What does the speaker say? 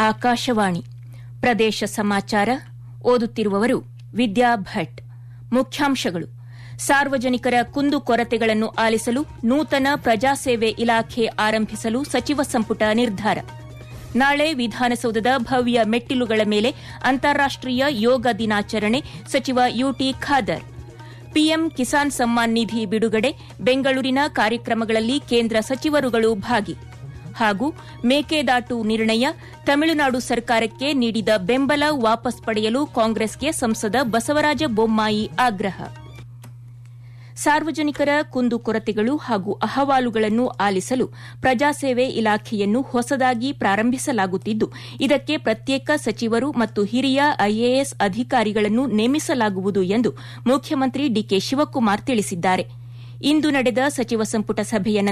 ಆಕಾಶವಾಣಿ ಪ್ರದೇಶ ಸಮಾಚಾರ ಓದುತ್ತಿರುವವರು ವಿದ್ಯಾ ಭಟ್ ಮುಖ್ಯಾಂಶಗಳು ಸಾರ್ವಜನಿಕರ ಕುಂದುಕೊರತೆಗಳನ್ನು ಆಲಿಸಲು ನೂತನ ಪ್ರಜಾಸೇವೆ ಇಲಾಖೆ ಆರಂಭಿಸಲು ಸಚಿವ ಸಂಪುಟ ನಿರ್ಧಾರ ನಾಳೆ ವಿಧಾನಸೌಧದ ಭವ್ಯ ಮೆಟ್ಟಿಲುಗಳ ಮೇಲೆ ಅಂತಾರಾಷ್ಟೀಯ ಯೋಗ ದಿನಾಚರಣೆ ಸಚಿವ ಯುಟಿ ಖಾದರ್ ಪಿಎಂ ಕಿಸಾನ್ ಸಮ್ಮಾನ್ ನಿಧಿ ಬಿಡುಗಡೆ ಬೆಂಗಳೂರಿನ ಕಾರ್ಯಕ್ರಮಗಳಲ್ಲಿ ಕೇಂದ್ರ ಸಚಿವರುಗಳು ಭಾಗಿ ಹಾಗೂ ಮೇಕೆದಾಟು ನಿರ್ಣಯ ತಮಿಳುನಾಡು ಸರ್ಕಾರಕ್ಕೆ ನೀಡಿದ ಬೆಂಬಲ ವಾಪಸ್ ಪಡೆಯಲು ಕಾಂಗ್ರೆಸ್ಗೆ ಸಂಸದ ಬಸವರಾಜ ಬೊಮ್ಮಾಯಿ ಆಗ್ರಹ ಸಾರ್ವಜನಿಕರ ಕುಂದುಕೊರತೆಗಳು ಹಾಗೂ ಅಹವಾಲುಗಳನ್ನು ಆಲಿಸಲು ಪ್ರಜಾಸೇವೆ ಇಲಾಖೆಯನ್ನು ಹೊಸದಾಗಿ ಪ್ರಾರಂಭಿಸಲಾಗುತ್ತಿದ್ದು ಇದಕ್ಕೆ ಪ್ರತ್ಯೇಕ ಸಚಿವರು ಮತ್ತು ಹಿರಿಯ ಐಎಎಸ್ ಅಧಿಕಾರಿಗಳನ್ನು ನೇಮಿಸಲಾಗುವುದು ಎಂದು ಮುಖ್ಯಮಂತ್ರಿ ಡಿಕೆ ಶಿವಕುಮಾರ್ ತಿಳಿಸಿದ್ದಾರೆ ಇಂದು ನಡೆದ ಸಚಿವ ಸಂಪುಟ ಸಭೆಯ